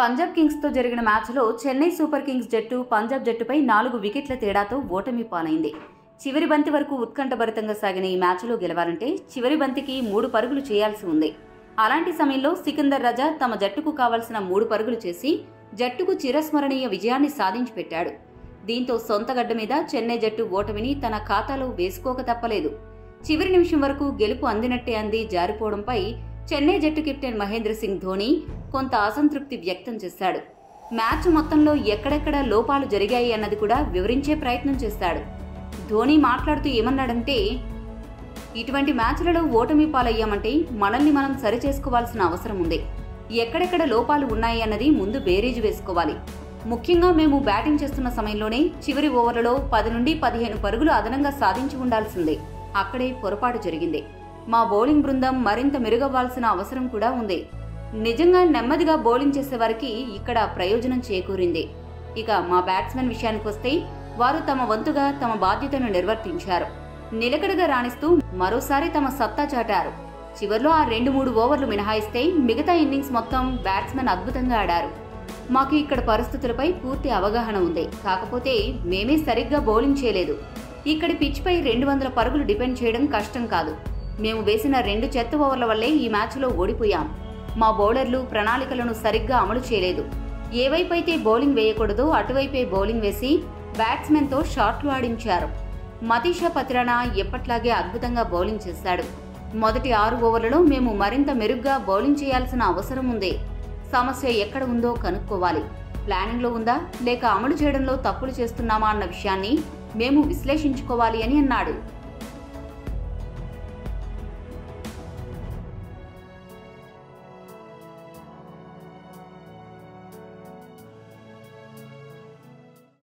పంజాబ్ కింగ్స్తో జరిగిన మ్యాచ్లో Chennai super Kings జట్టు పంజాబ్ జట్టుపై నాలుగు వికెట్ల తేడాతో ఓటమి పాలైంది చివరి బంతి వరకు ఉత్కంఠభరితంగా సాగిన ఈ మ్యాచ్లో గెలవాలంటే చివరి బంతికి మూడు పరుగులు చేయాల్సి ఉంది అలాంటి సమయంలో సికందర్ రజా తమ జట్టుకు కావాల్సిన మూడు పరుగులు చేసి జట్టుకు చిరస్మరణీయ విజయాన్ని సాధించి పెట్టాడు దీంతో సొంత గడ్డ మీద చెన్నై జట్టు ఓటమిని తన ఖాతాలో వేసుకోక తప్పలేదు చివరి నిమిషం వరకు గెలుపు అందినట్టే అంది జారిపోవడంపై చెన్నై జట్టు కెప్టెన్ మహేంద్ర సింగ్ ధోని కొంత అసంతృప్తి వ్యక్తం చేశాడు మ్యాచ్ మొత్తంలో ఎక్కడెక్కడ లోపాలు జరిగాయి అన్నది కూడా వివరించే ప్రయత్నం చేశాడు ధోని మాట్లాడుతూ ఏమన్నాడంటే ఇటువంటి మ్యాచ్లలో ఓటమి పాలయ్యామంటే మనల్ని మనం సరిచేసుకోవాల్సిన అవసరం ఉంది ఎక్కడెక్కడ లోపాలు ఉన్నాయి అన్నది ముందు బేరీజు వేసుకోవాలి ముఖ్యంగా మేము బ్యాటింగ్ చేస్తున్న సమయంలోనే చివరి ఓవర్లలో పది నుండి పదిహేను పరుగులు అదనంగా సాధించి ఉండాల్సిందే అక్కడే పొరపాటు జరిగింది మా బౌలింగ్ బృందం మరింత మెరుగవ్వాల్సిన అవసరం కూడా ఉంది నిజంగా నెమ్మదిగా బౌలింగ్ చేసేవారికి ఇక్కడ ప్రయోజనం చేకూరింది ఇక మా బ్యాట్స్మెన్ విషయానికి వస్తే వారు తమ వంతుగా తమ బాధ్యతను నిర్వర్తించారు నిలకడగా రాణిస్తూ మరోసారి తమ సత్తా చాటారు చివర్లో ఆ రెండు మూడు ఓవర్లు మినహాయిస్తే మిగతా ఇన్నింగ్స్ మొత్తం బ్యాట్స్మెన్ అద్భుతంగా ఆడారు మాకు ఇక్కడ పరిస్థితులపై పూర్తి అవగాహన ఉంది కాకపోతే మేమే సరిగ్గా బౌలింగ్ చేయలేదు ఇక్కడి పిచ్పై రెండు వందల పరుగులు డిపెండ్ చేయడం కష్టం కాదు మేము వేసిన రెండు చెత్త ఓవర్ల వల్లే ఈ మ్యాచ్లో ఓడిపోయాం మా బౌలర్లు ప్రణాళికలను సరిగ్గా అమలు చేయలేదు ఏ వైపు అయితే బౌలింగ్ వేయకూడదో అటువైపే బౌలింగ్ వేసి బ్యాట్స్మెన్తో షాట్లు ఆడించారు మతీషా పత్రానా ఎప్పట్లాగే అద్భుతంగా బౌలింగ్ చేశాడు మొదటి ఆరు ఓవర్లలో మేము మరింత మెరుగ్గా బౌలింగ్ చేయాల్సిన అవసరం ఉంది సమస్య ఎక్కడ ఉందో కనుక్కోవాలి ప్లానింగ్లో ఉందా లేక అమలు చేయడంలో తప్పులు చేస్తున్నామా అన్న విషయాన్ని మేము విశ్లేషించుకోవాలి అని అన్నాడు